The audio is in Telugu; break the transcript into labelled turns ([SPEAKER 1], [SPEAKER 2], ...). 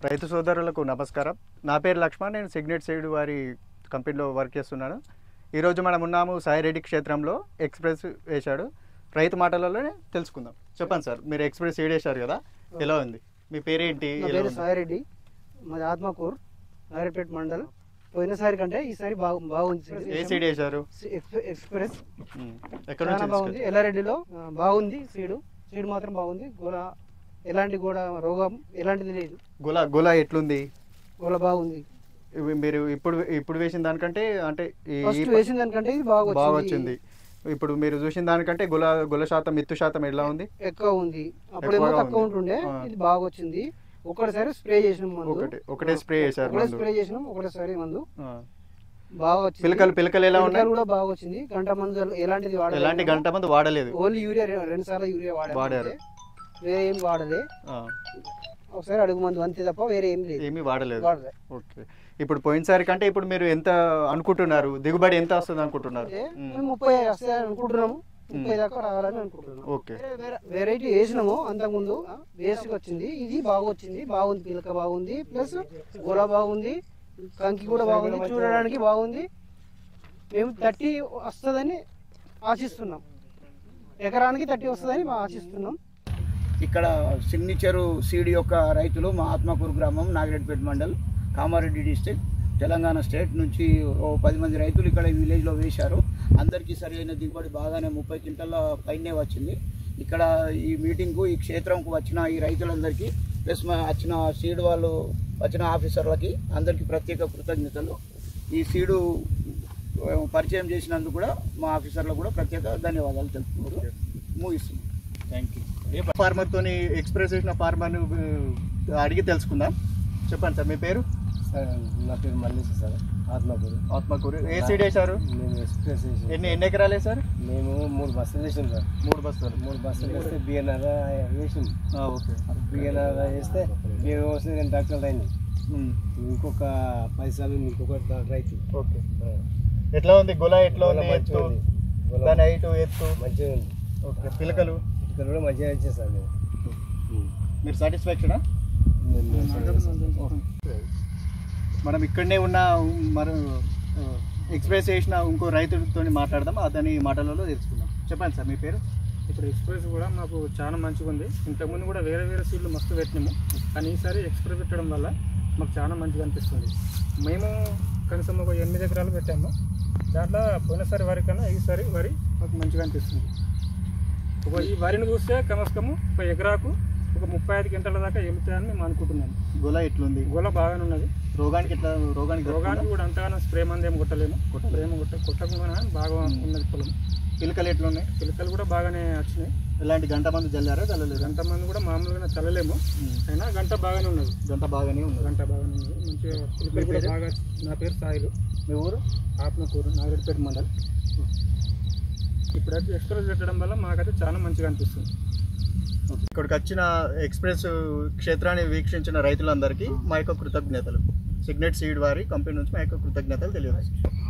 [SPEAKER 1] రైతు సోదరులకు నమస్కారం నా పేరు లక్ష్మణ్ నేను సిగ్నెట్ సైడ్ వారి కంపెనీలో వర్క్ చేస్తున్నాను ఈరోజు మనం ఉన్నాము సాయిరెడ్డి క్షేత్రంలో ఎక్స్ప్రెస్ వేశాడు రైతు మాటలలోనే తెలుసుకుందాం చెప్పండి సార్ మీరు ఎక్స్ప్రెస్ సీడ్ వేశారు కదా ఎలా ఉంది మీ పేరేంటి
[SPEAKER 2] నా
[SPEAKER 1] ఎలా
[SPEAKER 2] పేరు
[SPEAKER 1] ఉంది?
[SPEAKER 2] సాయిరెడ్డి మాది ఆత్మకూర్ నారాయణపేట మండల్ పోయినసారి కంటే ఈసారి బాగు బాగుంది
[SPEAKER 1] ఏ సీడ్ వేశారు
[SPEAKER 2] ఎక్స్- ఎక్స్ప్రెస్
[SPEAKER 1] ఉమ్. ఎక్కడ
[SPEAKER 2] చాలా
[SPEAKER 1] నుంచి
[SPEAKER 2] బాగుంది ఎల్లారెడ్డిలో ఆ, బాగుంది సీడు సీడ్ మాత్రం బాగుంది గోల ఎలాంటి కూడా రోగం ఎలాంటిది లేదు
[SPEAKER 1] గుల గుల ఎట్లుంది
[SPEAKER 2] గోల బాగుంది
[SPEAKER 1] ఇవి మీరు ఇప్పుడు ఇప్పుడు వేసిన దానికంటే అంటే ఈ
[SPEAKER 2] ఫస్ట్
[SPEAKER 1] ఈ-
[SPEAKER 2] వేసిన దానికంటే ఇది బాగా
[SPEAKER 1] బాగా
[SPEAKER 2] వచ్చింది
[SPEAKER 1] వచ్చింది ఇప్పుడు మీరు చూసిన దానికంటే గుల గుల శాతం మిత్తు శాతం ఎలా ఉంది
[SPEAKER 2] ఎక్కువ ఉంది అప్పుడేమో
[SPEAKER 1] ఎక్కువగా
[SPEAKER 2] తక్కువ
[SPEAKER 1] ఉంది.
[SPEAKER 2] ఉంటుండే
[SPEAKER 1] ఆ.
[SPEAKER 2] ఇది బాగా వచ్చింది ఒకటిసారి స్ప్రే చేసినాం మందు
[SPEAKER 1] ఒకటి ఒకటే స్ప్రే చేశారు
[SPEAKER 2] ఒకటే
[SPEAKER 1] మందు.
[SPEAKER 2] స్ప్రే చేసినాం ఒకటేసారి మందు
[SPEAKER 1] ఆ.
[SPEAKER 2] బాగా వచ్చింది
[SPEAKER 1] పిలకలు పిలకలు ఎలా ఉన్నాయి
[SPEAKER 2] పిలకలు కూడా బాగా వచ్చింది గంట మందు ఎలాంటిది వాడలేదు
[SPEAKER 1] ఎలాంటి గంట మంది వాడలేదు
[SPEAKER 2] ఓన్లీ యూరియా రె- రెండు సార్లు యూరియా వాడారు
[SPEAKER 1] వాడారు.
[SPEAKER 2] అంతే. వేరే ఏం వాడలే
[SPEAKER 1] ఆ.
[SPEAKER 2] ఒకసారి అడుగు మందు అంతే తప్ప వేరే ఏం లేదు
[SPEAKER 1] ఏమీ వాడలేదు
[SPEAKER 2] వాడలే
[SPEAKER 1] ఓకే ఇప్పుడు పోయినసారి కంటే ఇప్పుడు మీరు ఎంత అనుకుంటున్నారు దిగుబడి ఎంత వస్తుంది అనుకుంటున్నారు
[SPEAKER 2] అంటే
[SPEAKER 1] ఉమ్.
[SPEAKER 2] మేము ముప్పై వస్తాయి అనుకుంటున్నాము ముప్పై దాకా రావాలని అనుకుంటున్నాం
[SPEAKER 1] ఓకే
[SPEAKER 2] వెరైటీ వేసినాము అంతకుముందు వేస్ట్ వచ్చింది ఇది బాగా వచ్చింది బాగుంది పిలక బాగుంది ప్లస్ గొల బాగుంది కంకి కూడా బాగుంది చూడడానికి బాగుంది మేము థర్టీ వస్తుందని ఆశిస్తున్నాం ఎకరానికి థర్టీ వస్తుందని మేము ఆశిస్తున్నాం
[SPEAKER 3] ఇక్కడ సిగ్నేచరు సీడ్ యొక్క రైతులు మా ఆత్మకూరు గ్రామం నాగిరెడ్డిపేట మండల్ కామారెడ్డి డిస్టిక్ తెలంగాణ స్టేట్ నుంచి ఓ పది మంది రైతులు ఇక్కడ ఈ విలేజ్లో వేశారు అందరికీ సరైన దిగుబడి బాగానే ముప్పై క్వింటల్ల పైనే వచ్చింది ఇక్కడ ఈ మీటింగ్కు ఈ క్షేత్రంకు వచ్చిన ఈ రైతులందరికీ ప్లస్ మా వచ్చిన సీడ్ వాళ్ళు వచ్చిన ఆఫీసర్లకి అందరికీ ప్రత్యేక కృతజ్ఞతలు ఈ సీడు ఆ, పరిచయం చేసినందుకు కూడా మా ఆఫీసర్లకు కూడా ప్రత్యేక ధన్యవాదాలు తెలుపుతున్నారు ముగిస్తున్నాం
[SPEAKER 1] థ్యాంక్ యూ ఫార్మర్ తోని ఎక్స్ప్రెస్ చేసిన ఫార్మర్ అడిగి తెలుసుకుందాం చెప్పండి సార్ మీ పేరు
[SPEAKER 4] సార్ నా పేరు మల్లేష్ సార్ ఆత్మకూరు
[SPEAKER 1] ఆత్మకూరు ఏ సీడ్ వేశారు
[SPEAKER 4] మేము ఎక్స్ప్రెస్ చేసి
[SPEAKER 1] ఎన్ని ఎన్ని ఎకరాలు వేశారు
[SPEAKER 4] మేము మూడు బస్సులు వేసాం సార్
[SPEAKER 1] మూడు బస్తాలు
[SPEAKER 4] మూడు బస్సులు వేస్తే బిఎన్ఆర్ వేసాం
[SPEAKER 1] ఆ, ఓకే
[SPEAKER 4] బిఎన్ఆర్ వేస్తే బియ్యం వస్తే రెండు డాక్టర్లు అయినాయి
[SPEAKER 1] ఉమ్.
[SPEAKER 4] ఇంకొక పది సార్లు ఇంకొక డా- రైతు
[SPEAKER 1] ఓకే ఎట్లా ఉంది గుల ఎట్లా ఉంది
[SPEAKER 4] మంచిగా
[SPEAKER 1] ఎత్తు
[SPEAKER 4] ఉంది. గుల
[SPEAKER 1] దాని హైట్ ఎత్తు
[SPEAKER 4] మంచిగా ఉంది
[SPEAKER 1] ఓకే పిలకలు
[SPEAKER 4] ఇక్కడ కూడా మంచిగా ఇచ్చేస్తాను మేము
[SPEAKER 1] మీరు సాటిస్ఫాక్షనా
[SPEAKER 4] మేము
[SPEAKER 1] మనం ఇక్కడనే ఉన్న మరి ఎక్స్ప్రెస్ చేసిన ఇంకో రైతుతో మాట్లాడదాం అతని మాటలలో తెలుసుకుందాం చెప్పండి సార్ మీ పేరు
[SPEAKER 5] ఇప్పుడు ఎక్స్ప్రెస్ కూడా మాకు చాలా మంచిగా ఉంది ఇంతకుముందు కూడా వేరే వేరే సీట్లు మస్తు పెట్టినాము కానీ ఈసారి ఎక్స్ప్రెస్ పెట్టడం వల్ల మాకు చాలా మంచిగా అనిపిస్తుంది మేము కనీసం ఒక ఎనిమిది ఎకరాలు పెట్టాము దాంట్లో పోయినసారి వరి కన్నా ఈసారి వరి మాకు మంచిగా అనిపిస్తుంది ఒక ఈ వరిని చూస్తే కమస్కము ఒక ఎకరాకు ఒక ముప్పై ఐదు గంటల దాకా వెళ్తాయని మేము అనుకుంటున్నాము
[SPEAKER 1] గుల ఎట్లుంది
[SPEAKER 5] గోల బాగానే ఉన్నది
[SPEAKER 1] రోగానికి ఎట్లా రోగానికి
[SPEAKER 5] రోగానికి కూడా అంతగానో స్ప్రే మంది ఏం కొట్టలేము స్ప్రే కొట్ట కొట్టకుండా బాగా ఉన్నది పొలం
[SPEAKER 1] పిలకలు ఎట్లున్నాయి
[SPEAKER 5] పిలకలు కూడా బాగానే వచ్చినాయి
[SPEAKER 1] ఇలాంటి గంట మంది జల్లారా జల్లలేదు
[SPEAKER 5] గంట మంది కూడా మామూలుగా చల్లలేము అయినా గంట బాగానే ఉన్నది
[SPEAKER 1] గంట బాగానే ఉంది
[SPEAKER 5] గంట బాగానే ఉన్నది మంచిగా పిల్లలు కూడా బాగా నా పేరు సాయిలు
[SPEAKER 1] మీ ఊరు
[SPEAKER 5] ఆత్మకూరు నాగరెడ్డిపేట మండల్ ఇప్పుడైతే ఎక్స్ప్రెస్ పెట్టడం వల్ల మాకైతే చాలా మంచిగా అనిపిస్తుంది
[SPEAKER 1] ఇక్కడికి వచ్చిన ఎక్స్ప్రెస్ క్షేత్రాన్ని వీక్షించిన రైతులందరికీ మా యొక్క కృతజ్ఞతలు సిగ్నెట్ సీడ్ వారి కంపెనీ నుంచి మా యొక్క కృతజ్ఞతలు తెలియజేస్తాం